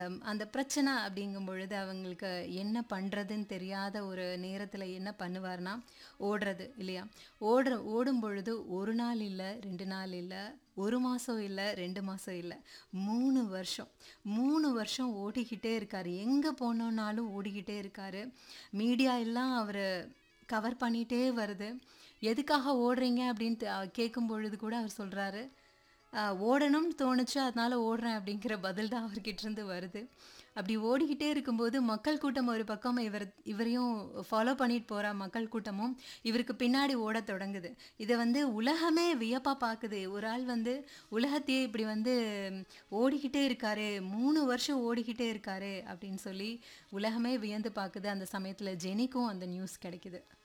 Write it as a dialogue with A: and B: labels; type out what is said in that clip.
A: அம், அந்த பிரச்சனை அப்படிங்கும் பொழுது அவங்களுக்கு என்ன பண்ணுறதுன்னு தெரியாத ஒரு நேரத்தில் என்ன பண்ணுவார்னா ஓடுறது இல்லையா ஓடுற ஓடும் பொழுது ஒரு நாள் இல்லை ரெண்டு நாள் இல்லை ஒரு மாதம் இல்லை ரெண்டு மாதம் இல்லை மூணு வருஷம் மூணு வருஷம் ஓடிக்கிட்டே இருக்கார் எங்கே போனோன்னாலும் ஓடிக்கிட்டே இருக்கார் மீடியா எல்லாம் அவர் கவர் பண்ணிகிட்டே வருது எதுக்காக ஓடுறீங்க அப்படின்னு த- கேட்கும் பொழுது கூட அவர் சொல்கிறாரு ஓடணும்னு தோணுச்சு அதனால ஓடுறேன் அப்படிங்கிற பதில் தான் அவர்கிட்ட இருந்து வருது அப்படி ஓடிக்கிட்டே இருக்கும்போது மக்கள் கூட்டம் ஒரு பக்கம் இவர் இவரையும் ஃபாலோ பண்ணிட்டு போகிற மக்கள் கூட்டமும் இவருக்கு பின்னாடி ஓடத் தொடங்குது இதை வந்து உலகமே வியப்பாக பார்க்குது ஒரு ஆள் வந்து உலகத்தையே இப்படி வந்து ம், ஓடிக்கிட்டே இருக்காரு மூணு வருஷம் ஓடிக்கிட்டே இருக்காரு அப்படின்னு சொல்லி உலகமே வியந்து பார்க்குது அந்த சமயத்தில் ஜெனிக்கும் அந்த நியூஸ் கிடைக்குது